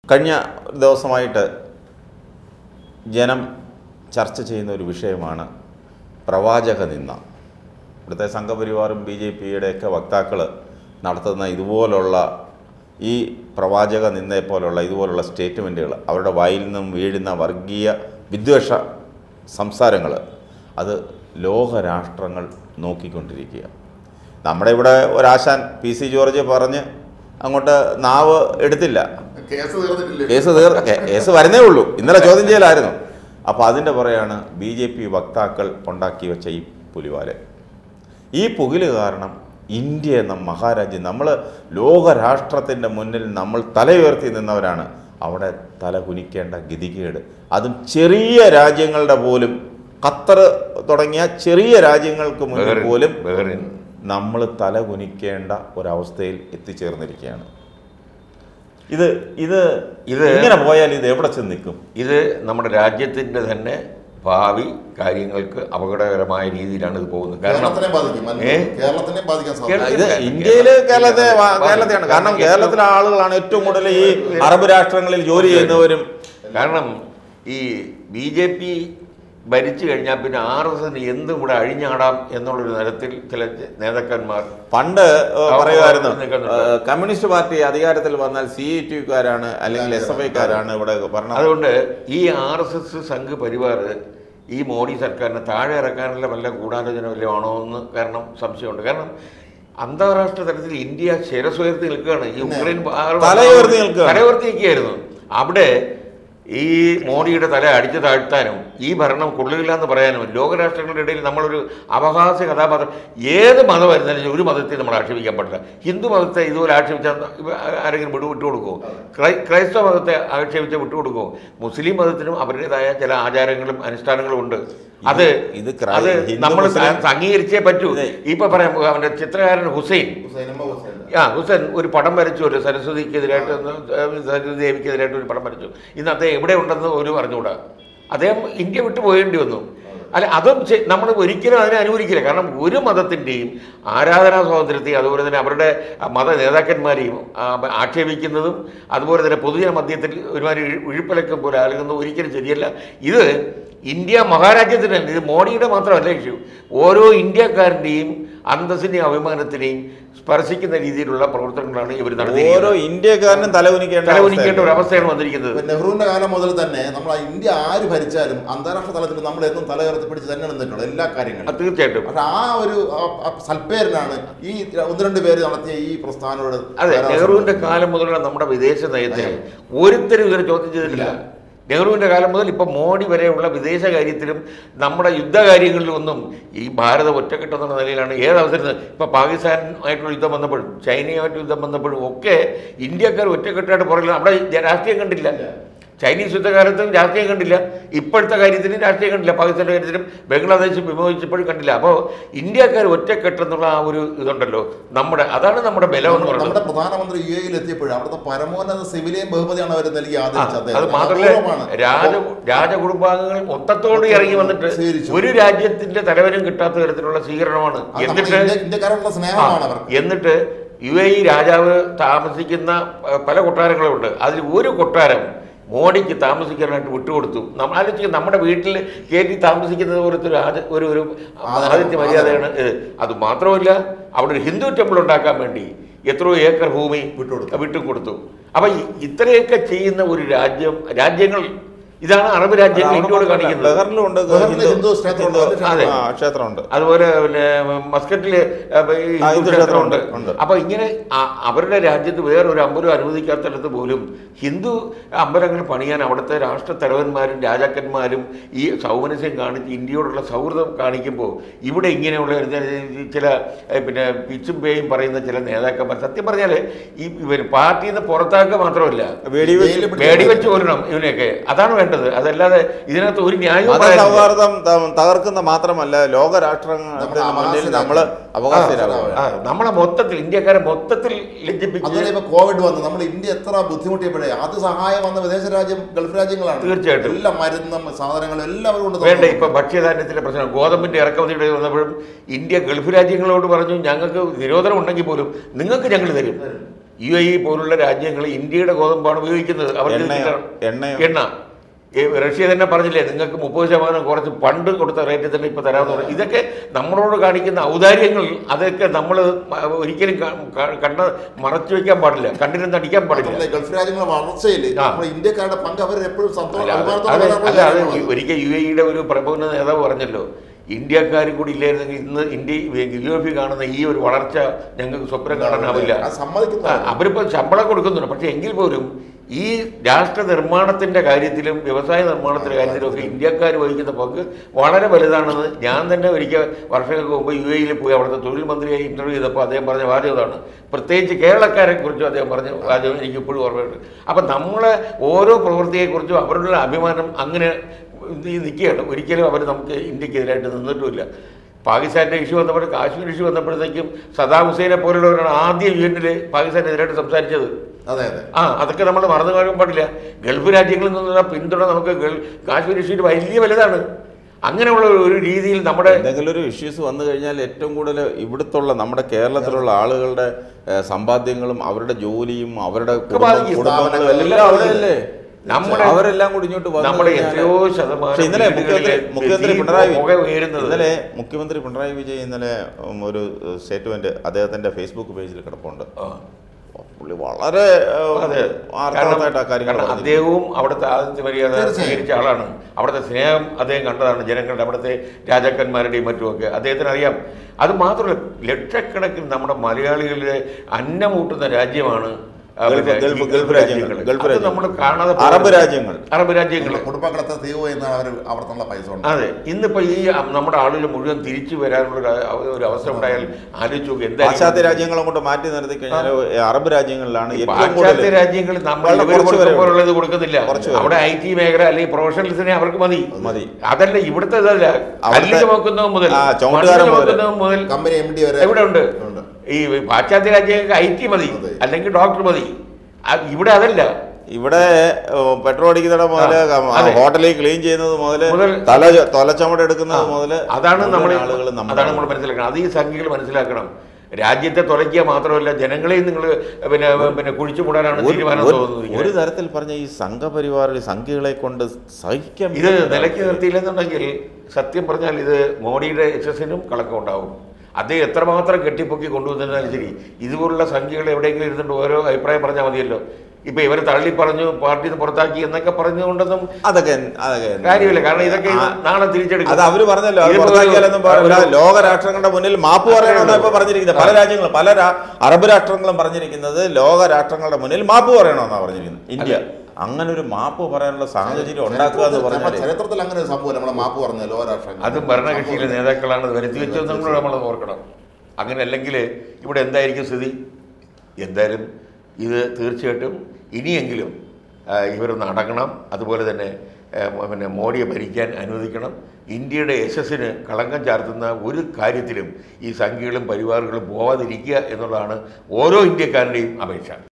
കഴിഞ്ഞ ദിവസമായിട്ട് ജനം ചർച്ച ചെയ്യുന്ന ഒരു വിഷയമാണ് പ്രവാചക നിന്ന ഇവിടുത്തെ സംഘപരിവാറും ബി ജെ പിയുടെയൊക്കെ വക്താക്കൾ നടത്തുന്ന ഇതുപോലുള്ള ഈ പ്രവാചക നിന്നയെ പോലുള്ള ഇതുപോലുള്ള സ്റ്റേറ്റ്മെൻറ്റുകൾ അവരുടെ വായിൽ നിന്നും വീഴുന്ന വർഗീയ വിദ്വേഷ സംസാരങ്ങൾ അത് ലോകരാഷ്ട്രങ്ങൾ നോക്കിക്കൊണ്ടിരിക്കുക നമ്മുടെ ഇവിടെ ഒരാശാൻ പി സി ജോർജ് പറഞ്ഞ് അങ്ങോട്ട് നാവ് എടുത്തില്ല കേസ് തീർന്നിട്ടില്ലേ കേസ് തീർ കേ- കേസ് വരുന്നേ ഉള്ളൂ ഇന്നലെ ചോദ്യം ചെയ്യലായിരുന്നു അപ്പോൾ അതിൻ്റെ പുറയാണ് ബി ജെ പി വക്താക്കൾ ഉണ്ടാക്കി വെച്ച ഈ പുലിവാല് ഈ പുകില് കാരണം ഇന്ത്യ എന്ന മഹാരാജ്യം നമ്മൾ ലോകരാഷ്ട്രത്തിൻ്റെ മുന്നിൽ നമ്മൾ തലയുയർത്തി നിന്നവരാണ് അവിടെ തല കുനിക്കേണ്ട ഗതികേട് അതും ചെറിയ രാജ്യങ്ങളുടെ പോലും ഖത്തർ തുടങ്ങിയ ചെറിയ രാജ്യങ്ങൾക്ക് മുന്നിൽ ബഹ്റിൻ, പോലും ബഹ്റിൻ. നമ്മൾ തല കുനിക്കേണ്ട ഒരവസ്ഥയിൽ എത്തിച്ചേർന്നിരിക്കുകയാണ് ഇത് ഇത് ഇത് ഇത് ഇങ്ങനെ പോയാൽ ഇത് എവിടെ ചെന്ന് നിൽക്കും ഇത് നമ്മുടെ രാജ്യത്തിൻ്റെ തന്നെ ഭാവി കാര്യങ്ങൾക്ക് അപകടകരമായ രീതിയിലാണ് ഇത് പോകുന്നത് കാരണം കേരളത്തിനെ ബാധിക്കും ഏ? കേരളത്തിനെ ബാധിക്കാൻ സാധ്യത കേരള- ഇത് കേരള- ഇന്ത്യയില് കേരളത്തെ വാ- കേരള- കേരളത്തെയാണ് കാരണം കേരളം- കേരളത്തിലെ ആളുകളാണ് ഏറ്റവും കൂടുതൽ ഈ അറബ് രാഷ്ട്രങ്ങളിൽ ജോലി ചെയ്യുന്നവരും കാരണം ഈ ബി ജെ പി ഭരിച്ചു കഴിഞ്ഞാൽ പിന്നെ ആർ എസ് എസിന് എന്തും ഇവിടെ അഴിഞ്ഞാടാം എന്നുള്ളൊരു തരത്തിൽ ചില നേതാക്കന്മാർ പണ്ട് ഏഹ്, ആ, പറയുമായിരുന്നു നിൽക്കുന്നുണ്ട്. ഏഹ്, കമ്മ്യൂണിസ്റ്റ് പാർട്ടി അധികാരത്തിൽ വന്നാൽ സി ഇ ടിക്കാരാണ് അല്ലെങ്കിൽ എസ് എഫ് ഐക്കാരാണ് ഇവിടെ ഭരണം അതുകൊണ്ട് ഈ R S S Sangh Parivar ഈ മോഡി സർക്കാരിനെ താഴെ ഇറക്കാനുള്ള വല്ല ഗൂഢാലോചന വല്ലതും ആണോ എന്ന് കാരണം സംശയമുണ്ട് കാരണം അന്താരാഷ്ട്ര തലത്തിൽ ഇന്ത്യ ശിരസുയർത്തി നിൽക്കുകയാണ് ഈ ഉക്രൈൻ ആൾ- തലയുയർത്തി നിൽക്കുകയാണ്. തലയുയർത്തി നിൽക്കുകയായിരുന്നു അവിടെ ഈ മോഡിയുടെ തല അടിച്ചു താഴ്ത്താനും ഈ ഭരണം കൊള്ളില്ല എന്ന് പറയാനും ലോകരാഷ്ട്രങ്ങളുടെ ഇടയിൽ നമ്മളൊരു അവകാശ കഥാപാത്രം ഏത് മതം വരുന്നതിനും ഒരു മതത്തെ നമ്മൾ ആക്ഷേപിക്കാൻ പാടില്ല ഹിന്ദു മതത്തെ ഇതുപോലെ ആക്ഷേപിച്ചാൽ ഇവ ആരെങ്കിലും വിട്ടു വിട്ടുകൊടുക്കുമോ ക്രൈ ക്രൈസ്തവ മതത്തെ ആക്ഷേപിച്ച് വിട്ടുകൊടുക്കുമോ മുസ്ലിം മതത്തിനും അവരുടേതായ ചില ആചാരങ്ങളും അനുഷ്ഠാനങ്ങളും ഉണ്ട് അത് ഇത് ക്രൈ- അത് ഹിന്ദു നമ്മൾ മുസ്ലിം- അംഗീകരിച്ചേ പറ്റൂ ഇതെ. ഇപ്പൊ പറയാം അവന്റെ ചിത്രകാരൻ ഹുസൈൻ ഹുസൈനമ്മ ഹുസൈൻ ആ ഹുസൈൻ ഒരു പടം വരച്ചു ഒരു സരസ്വതിക്കെതിരായിട്ട് ഒന്ന്, ഏഹ്, സരസ്വതി ദേവിക്കെതിരായിട്ട് ഒരു പടം വരച്ചു ഇന്ന് അദ്ദേഹം എവിടെ ഉണ്ടെന്ന് ഒരു പറഞ്ഞുകൂടാ അദ്ദേഹം ഇന്ത്യ വിട്ടു പോകേണ്ടി വന്നു അല്ല അതും ചെ- നമ്മൾ ഒരിക്കലും അതിനെ അനുകൂലിക്കില്ല കാരണം ഒരു മതത്തിൻ്റെയും ആരാധനാ സ്വാതന്ത്ര്യത്തെയും അതുപോലെ തന്നെ അവരുടെ മത നേതാക്കന്മാരെയും ആ, ആക്ഷേപിക്കുന്നതും അതുപോലെ തന്നെ പൊതുജന മധ്യത്തിൽ ഒരുമാതിരി ഇഴ്- ഇഴുപ്പലക്കം പോലെ ആളുന്നത് ഒരിക്കലും ശരിയല്ല ഇത് ഇന്ത്യ മഹാരാജ്യത്തിനല്ല ഇത് മോഡിയുടെ മാത്രമല്ല ഇഷ്യൂ ഓരോ ഇന്ത്യക്കാരൻ്റെയും അന്തസ്സിനെയും അഭിമാനത്തിനെയും സ്പർശിക്കുന്ന രീതിയിലുള്ള പ്രവർത്തനങ്ങളാണ് ഇവർ ഓരോ നടത്തിയിരിക്കുന്നത് ഇന്ത്യക്കാരനും തലകുനിക്കേണ്ട തലവനിക്കേണ്ട ഒരു അവസ്ഥയാണ്. അവസ്ഥയാണ് വന്നിരിക്കുന്നത് ഇപ്പൊ നെഹ്റുവിന്റെ കാലം മുതൽ തന്നെ നമ്മൾ ആ ഇന്ത്യ ആര് ഭരിച്ചാലും അന്താരാഷ്ട്ര തലത്തിൽ നമ്മൾ എന്നും തല ഉയർത്തി പിടിച്ച് തന്നെ നിന്നിട്ടുള്ളത് എല്ലാ അത് കാര്യങ്ങളും തീർച്ചയായിട്ടും പക്ഷെ ആ ഒരു ആ- ആ സൽപ്പേരിനാണ് ഈ ഒന്ന് രണ്ട് പേര് നടത്തിയ ഈ പ്രസ്ഥാനോട് അതെ ധാരാളം നെഹ്റുവിന്റെ കാലം മുതലുള്ള നമ്മുടെ വിദേശ നയത്തെ ഒരുത്തരും ഇതുവരെ ചോദ്യം ചെയ്തിട്ടില്ല നെഹ്റുവിന്റെ കാലം മുതൽ ഇപ്പൊ മോഡി വരെയുള്ള വിദേശ കാര്യത്തിലും നമ്മുടെ യുദ്ധകാര്യങ്ങളിലും ഒന്നും ഈ ഭാരതം ഒറ്റക്കെട്ടെന്നുള്ള നിലയിലാണ് ഏത് അവസരത്തിൽ ഇപ്പൊ പാകിസ്ഥാനുമായിട്ടുള്ള യുദ്ധം വന്നപ്പോഴും ചൈനയുമായിട്ട് യുദ്ധം വന്നപ്പോഴും ഒക്കെ ഇന്ത്യക്കാർ ഒറ്റക്കെട്ടായിട്ട് പുറകിൽ നമ്മുടെ രാഷ്ട്രീയം കണ്ടില്ല ചൈനീസ് യുദ്ധകാലത്തും രാഷ്ട്രീയം കണ്ടില്ല ഇപ്പോഴത്തെ കാര്യത്തിനും രാഷ്ട്രീയം കണ്ടില്ല പാകിസ്ഥാന്റെ കാര്യത്തിലും ബംഗ്ലാദേശ് വിമോചിച്ചപ്പോഴും കണ്ടില്ല അപ്പോൾ ഇന്ത്യക്കാർ ഒറ്റക്കെട്ടെന്നുള്ള ആ ഒരു ഇതുണ്ടല്ലോ നമ്മുടെ അതാണ് നമ്മുടെ ബലം എന്ന് പറയുന്നത് നമ്മുടെ പ്രധാനമന്ത്രി യു എയിൽ എത്തിയപ്പോഴും അവിടുത്തെ പരമോന്നത സിവിലിയൻ ബഹുമതിയാണ് അവർ നൽകി ആ, ആദരിച്ചത് അത് മാത്രമല്ല രാജ രാജകുടുംബാംഗങ്ങൾ മൊത്തത്തോട് ഇറങ്ങി വന്നിട്ട് സ്വീകരിച്ചു. ഒരു രാജ്യത്തിന്റെ തലവനും കിട്ടാത്ത തരത്തിലുള്ള സ്വീകരണമാണ് എന്നിട്ട് ഇന്ത്യക്കാരുടെ സ്നേഹമാണ് ആ, അവർക്ക് എന്നിട്ട് യു എ ഇ രാജാവ് താമസിക്കുന്ന പ- പല കൊട്ടാരങ്ങളുമുണ്ട് അതിൽ ഒരു കൊട്ടാരം മോഡിക്ക് താമസിക്കാനായിട്ട് വിട്ടുകൊടുത്തു നമ്മൾ ആലോചിക്കുക നമ്മുടെ വീട്ടിൽ കയറ്റി താമസിക്കുന്നത് പോലത്തെ ഒരു ആദ- ഒരു ഒരു ആദരം, ആദിത്യ മര്യാദയാണ് ഇത് അത് മാത്രമല്ല അവിടെ ഒരു ഹിന്ദു ടെമ്പിൾ ഉണ്ടാക്കാൻ വേണ്ടി എത്രയോ ഏക്കർ ഭൂമി വിട്ടുകൊടുത്തു. വിട്ടുകൊടുത്തു അപ്പൊ ഈ- ഇത്രയൊക്കെ ചെയ്യുന്ന ഒരു രാജ്യം രാജ്യങ്ങൾ ഇതാണ് അറബ് രാജ്യങ്ങൾ ഇന്ത്യയോട് കാണിക്കുന്നത് ബഹറിലും ഉണ്ട് ബഹറിൽ ഹിന്ദു ക്ഷേത്രമുണ്ട്, വലിയ അതെ. ആ ക്ഷേത്രമുണ്ട് അതുപോലെ പിന്നെ മസ്കറ്റില് അഹ് ഈ ആ, ഹിന്ദു ഹിന്ദു ക്ഷേത്രമുണ്ട് ക്ഷേത്രമുണ്ട്, ഉണ്ട്. അപ്പൊ ഇങ്ങനെ ആ- അവരുടെ രാജ്യത്ത് വേറൊരു അമ്പലം അനുവദിക്കാത്തിടത്ത് പോലും ഹിന്ദു അമ്പലങ്ങൾ പണിയാൻ അവിടുത്തെ രാഷ്ട്ര തലവന്മാരും രാജാക്കന്മാരും ഈ സൗമനസ്യം കാണിച്ച് ഇന്ത്യയോടുള്ള സൗഹൃദം കാണിക്കുമ്പോൾ ഇവിടെ ഇങ്ങനെയുള്ള ഒരു ചില ഏഹ്, പിന്നെ പിച്ചും പേയും പറയുന്ന ചില നേതാക്കന്മാർ സത്യം പറഞ്ഞാൽ ഈ ഇവർ പാർട്ടിയിൽ നിന്ന് പുറത്താക്കുക മാത്രമല്ല വെടിവെച്ച് ജയിലിൽ പിടിച്ച് പേടിവെച്ച് കൊല്ലണം ഇവനെയൊക്കെ അതാണ് വേണ്ടത് അതല്ലാതെ ഇതിനകത്ത് ഒരു ന്യായവും മത പറയാനില്ല. സൗഹാർദ്ദം ത- തകർക്കുന്ന മാത്രമല്ല ലോക രാഷ്ട്രങ്ങളുടെ നമ്മുടെ മുന്നിൽ അവകാശ നമ്മൾ അവകാശരാകും ആ, നമ്മളെ മൊത്തത്തിൽ ഇന്ത്യക്കാരെ മൊത്തത്തിൽ ലജ്ജിപ്പിച്ച് അതുപോലെ ഇപ്പൊ കോവിഡ് വന്നു നമ്മൾ ഇന്ത്യ എത്ര ബുദ്ധിമുട്ടിയപ്പോഴേ അത് സഹായം വന്ന വിദേശ രാജ്യം ഗൾഫ് രാജ്യങ്ങളാണ് തീർച്ചയായിട്ടും. എല്ലാ മരുന്നും സാധനങ്ങളും എല്ലാവരും കൊണ്ട് വേണ്ട തന്നു. ഇപ്പൊ ഭക്ഷ്യധാന്യത്തിന്റെ പ്രശ്നം ഗോതമ്പിന്റെ ഇറക്കുമതിയുടെ വന്നപ്പോഴും ഇന്ത്യ ഗൾഫ് രാജ്യങ്ങളോട് പറഞ്ഞു ഞങ്ങൾക്ക് നിരോധനം ഉണ്ടെങ്കിൽ പോലും നിങ്ങൾക്ക് ഞങ്ങൾ തരും യു എ ഇ പോലുള്ള രാജ്യങ്ങൾ ഇന്ത്യയുടെ ഗോതമ്പാണ് ഉപയോഗിക്കുന്നത് അവർക്ക് എണ്ണയോ? കിട്ടണം. എണ്ണയോ? എണ്ണ ഈ റഷ്യ തന്നെ പറഞ്ഞില്ലേ നിങ്ങൾക്ക് മുപ്പത് ശതമാനം കുറച്ച് പണ്ട് കൊടുത്ത റേറ്റിൽ തന്നെ ഇപ്പൊ തരാമെന്ന് പറഞ്ഞു ഇതൊക്കെ നമ്മളോട് കാണിക്കുന്ന ഔദാര്യങ്ങൾ അതൊക്കെ നമ്മൾ ഒരിക്കലും ക- ക- കണ്ണ് മറച്ചു വെക്കാൻ പാടില്ല കണ്ണിനും നടിക്കാൻ പാടില്ല മാത്രമല്ല, ഗൾഫ് രാജ്യങ്ങളുടെ വളർച്ചയിൽ ആ. നമ്മുടെ ഇന്ത്യക്കാരുടെ പങ്ക് അവർ എപ്പോഴും സന്തോഷം അല്ല, അത് അഭിമാനത്തോടെ അത് പറയാറുള്ള അല്ല അത് കാര്യമാണ്. ഒരിക്കൽ യു എയുടെ ഒരു പ്രബോധന നേതാവ് പറഞ്ഞല്ലോ ഇന്ത്യക്കാർ കൂടി ഇല്ലായിരുന്നെങ്കിൽ ഇന്ന് ഇന്ത്യ യു എഫ് കാണുന്ന ഈ ഒരു വളർച്ച ഞങ്ങൾക്ക് സ്വപ്നം കാണാനാവില്ല അത് സമ്മതിക്കുന്നു ആ, അവരിപ്പോൾ ശമ്പളം കൊടുക്കുന്നുണ്ട് പക്ഷേ എങ്കിൽ പോലും ഈ രാഷ്ട്ര നിർമ്മാണത്തിന്റെ കാര്യത്തിലും വ്യവസായ നിർമ്മാണത്തിന്റെ കാര്യത്തിലും ഒക്കെ ഇന്ത്യക്കാർ വഹിക്കുന്ന പങ്ക് വളരെ വലുതാണെന്ന് ഞാൻ തന്നെ ഒരിക്കൽ വർഷങ്ങൾക്ക് മുമ്പ് യു എയിൽ പോയി അവിടുത്തെ തൊഴിൽ മന്ത്രിയായി ഇന്റർവ്യൂ ചെയ്തപ്പോൾ അദ്ദേഹം പറഞ്ഞ വാചകതാണ് പ്രത്യേകിച്ച് കേരളക്കാരെ കുറിച്ചും അദ്ദേഹം പറഞ്ഞ വാചകം എനിക്ക് ഇപ്പോഴും ഓർമ്മയുണ്ട് അപ്പം നമ്മളെ ഓരോ പ്രവൃത്തിയെക്കുറിച്ചും അവരുടെ അഭിമാനം അങ്ങനെ നിൽക്കുകയാണ് ഒരിക്കലും അവർ നമുക്ക് ഇന്ത്യക്കെതിരായിട്ട് നിന്നിട്ടുമില്ല പാകിസ്ഥാൻ്റെ ഇഷ്യൂ വന്നപ്പോൾ കാശ്മീർ ഇഷ്യൂ വന്നപ്പോഴത്തേക്കും സദാം ഹുസൈനെ പോലുള്ളവരാണ് ആദ്യം യു എന്നിൽ പാകിസ്ഥാനെതിരായിട്ട് സംസാരിച്ചത് അതെ അതെ ആ അതൊക്കെ നമ്മൾ മറന്നു കാണാൻ പാടില്ല ഗൾഫ് രാജ്യങ്ങളിൽ നിന്നുള്ള പിന്തുണ നമുക്ക് ഗൾ- കാശ്മീർ ഇഷ്യൂവിന് വലിയ വലുതാണ് അങ്ങനെയുള്ള ഒരു രീതിയിൽ നമ്മുടെ എന്തെങ്കിലും ഒരു ഇഷ്യൂസ് വന്നു കഴിഞ്ഞാൽ ഏറ്റവും കൂടുതൽ ഇവിടുത്തുള്ള നമ്മുടെ കേരളത്തിലുള്ള ആളുകളുടെ ഏഹ്, സമ്പാദ്യങ്ങളും അവരുടെ ജോലിയും അവരുടെ കുടുംബം- ബാധിക്കും. കുടുംബങ്ങളും എല്ലാം എല്ലാം അവിടെയല്ലേ നമ്മുടെ അവരെല്ലാം കൂടി ഇങ്ങോട്ട് വന്നു നമ്മുടെ കഴിഞ്ഞാല് എത്രയോ ശതമാനം പക്ഷേ ഇന്നലെ മുഖ്യമന്ത്രി വീടുകളിലെ മുഖ്യമന്ത്രി ഈ പിണറായി പുക ഉയരുന്നത് ഇന്നലെ മുഖ്യമന്ത്രി പിണറായി വിജയൻ ഇന്നലെ ഉം, ഒരു സ്റ്റേറ്റ്മെന്റ് അദ്ദേഹത്തിന്റെ ഫേസ്ബുക്ക് പേജിൽ കിടപ്പുണ്ട് ആ. പുള്ളി വളരെ ഏഹ്, അതെ ആർത്തവമായിട്ട് ആ കാര്യങ്ങൾ കാരണം പറഞ്ഞത്. അദ്ദേഹവും അവിടുത്തെ ആദിത്യ മര്യാദ തീർച്ചയായും. സ്വീകരിച്ച ആളാണ് അവിടുത്തെ സ്നേഹം അദ്ദേഹം കണ്ടതാണ് ജനങ്ങളുടെ അവിടുത്തെ രാജാക്കന്മാരുടെയും മറ്റുമൊക്കെ അദ്ദേഹത്തിന് അറിയാം അത് മാത്രമല്ല ലക്ഷക്കണക്കിന് നമ്മുടെ മലയാളികളുടെ അന്നമൂട്ടുന്ന രാജ്യമാണ് ആ, ഗൾഫ്- പിന്നെ ഗൾഫ്- ഈ ഗൾഫ് രാജ്യങ്ങൾ, ഗൾഫ് അത് രാജ്യങ്ങൾ. നമ്മൾ കാണാതെ അറബ് പോകുന്നത്. രാജ്യങ്ങൾ. അറബ് രാജ്യങ്ങൾ കുടുംബങ്ങളത്തെ തീവോ എന്നാണ് അവർ അവിടുത്തെ പൈസ ഉണ്ട് അതെ ഇന്നിപ്പോ ഈ നമ്മുടെ ആളുകൾ മുഴുവൻ തിരിച്ചു വരാനുള്ള ഒരു അവ- ഒരു അവസ്ഥ ഉണ്ടായാൽ ആലോചിച്ച് നോക്ക് എന്തായിരിക്കും പാശ്ചാത്യ രാജ്യങ്ങൾ കൊണ്ട് മാറ്റി നിർത്തി കഴിഞ്ഞാൽ അറബ് രാജ്യങ്ങളിലാണ് ഏറ്റവും പാശ്ചാത്യ കൂടുതൽ രാജ്യങ്ങളിൽ നമ്മൾ വളരെ ഇവര് കുറച്ച് പേരേ കൊടുക്കുമ്പോഴുള്ളത് കൊടുക്കുന്നില്ല കുറച്ച് പേരേ അവിടെ ഐ ടി മേഖല അല്ലെങ്കിൽ പ്രൊഫഷണൽസിനെ അവർക്ക് മതി മതി. അതല്ല ഇവിടുത്തെ ഇതല്ല അവിടുത്തെ- കല്ലിന് നോക്കുന്നവൻ മുതൽ ആ, ചുമട്ടുകാരൻ മണ്ണിന് മുതൽ. നോക്കുന്നവൻ മുതൽ കമ്പനി എം ഡി വരെ എവിടെ ഉണ്ട് ഉണ്ട്. ഈ പാശ്ചാത്യ രാജ്യങ്ങൾക്ക് ഐ ടി മതി അതെ. അല്ലെങ്കിൽ ഡോക്ടർ മതി ആ, ഇവിടെ അതല്ല ഇവിടെ ഓ, പെട്രോൾ അടിക്കുന്നിട മുതല് ആ, അതെ. ഹോട്ടലിൽ ക്ലീൻ ചെയ്യുന്നത് മുതല് മുതൽ- തല തലച്ചമട എടുക്കുന്നത് മുതല് അതാണ് നമ്മൾ ആളുകൾ അതാണ് നമ്മൾ മനസ്സിലാക്കണം അത് ഈ സംഖ്യകൾ മനസ്സിലാക്കണം രാജ്യത്തെ തുലയ്ക്കുക മാത്രമല്ല ജനങ്ങളെയും നിങ്ങൾ പിന്നെ പിന്നെ കുഴിച്ചു മൂടാനാണ് ഒരു- തീരുമാനം ഒരു- തോന്നുന്നത് ഒരു ഇങ്ങനെ. തരത്തിൽ പറഞ്ഞ ഈ സംഘപരിവാർ സംഖ്യകളെ കൊണ്ട് സഹിക്കാൻ ഇത് പറ്റാത്ത നിലയ്ക്ക് അവസ്ഥയാണ്. നിർത്തിയില്ലെന്നുണ്ടെങ്കിൽ സത്യം പറഞ്ഞാൽ ഇത് മോഡിയുടെ യശസ്സിനും കളക്കം ഉണ്ടാവും അദ്ദേഹം എത്രമാത്രം കെട്ടിപ്പൊക്കി കൊണ്ടുവന്നിരുന്നാലും ശരി ഇതുപോലുള്ള സംഖ്യകൾ എവിടെയെങ്കിലും ഇരുന്നിട്ട് ഓരോ അഭിപ്രായം പറഞ്ഞാൽ മതിയല്ലോ ഇപ്പൊ ഇവരെ തള്ളി പറഞ്ഞു പാർട്ടിയിൽ നിന്ന് പുറത്താക്കി എന്നൊക്കെ പറഞ്ഞുകൊണ്ടൊന്നും അതൊക്കെ അതൊക്കെ കാര്യമില്ല കാരണം ഇതൊക്കെ ഇത് ആ, നാളെ തിരിച്ചെടുക്കും അത് അവര് പറഞ്ഞല്ലോ അത് ഇതിപ്പോ ഒരു- പുറത്താക്കിയാലൊന്നും പാടില്ല ഒരു- ലോക രാഷ്ട്രങ്ങളുടെ മുന്നിൽ മാപ്പ് പറയണമെന്നാണ് ഇപ്പൊ പറഞ്ഞിരിക്കുന്നത് പല രാജ്യങ്ങളും പല രാ- അറബ് രാഷ്ട്രങ്ങളും പറഞ്ഞിരിക്കുന്നത് ലോക രാഷ്ട്രങ്ങളുടെ മുന്നിൽ മാപ്പ് പറയണമെന്നാണ് പറഞ്ഞിരിക്കുന്നത് ഇന്ത്യ അങ്ങനെ ഒരു മാപ്പ് പറയാനുള്ള സാഹചര്യം ഉണ്ടാക്കുക എന്ന് നമ്മുടെ പറഞ്ഞാൽ ചരിത്രത്തിൽ അങ്ങനെ ഒരു സംഭവം നമ്മളെ മാപ്പ് പറഞ്ഞ ലോകരാഷ്ട്രങ്ങൾ അതും ഭരണകക്ഷിയിലെ നേതാക്കളാണ് ഇത് വരുത്തി വെച്ചതെന്നും കൂടെ നമ്മൾ ഓർക്കണം അങ്ങനെ അല്ലെങ്കിൽ ഇവിടെ എന്തായിരിക്കും സ്ഥിതി എന്തായാലും ഇത് തീർച്ചയായിട്ടും ഇനിയെങ്കിലും ആ, ഇവരൊന്ന് അടങ്ങണം അതുപോലെ തന്നെ ആ, പിന്നെ മോഡിയെ ഭരിക്കാൻ അനുവദിക്കണം ഇന്ത്യയുടെ യശസ്സിന് കളങ്കം ചാർത്തുന്ന ഒരു കാര്യത്തിലും ഈ സംഖ്യകളും പരിവാറുകളും പോവാതിരിക്കുക എന്നുള്ളതാണ് ഓരോ ഇന്ത്യക്കാരൻ്റെയും അപേക്ഷ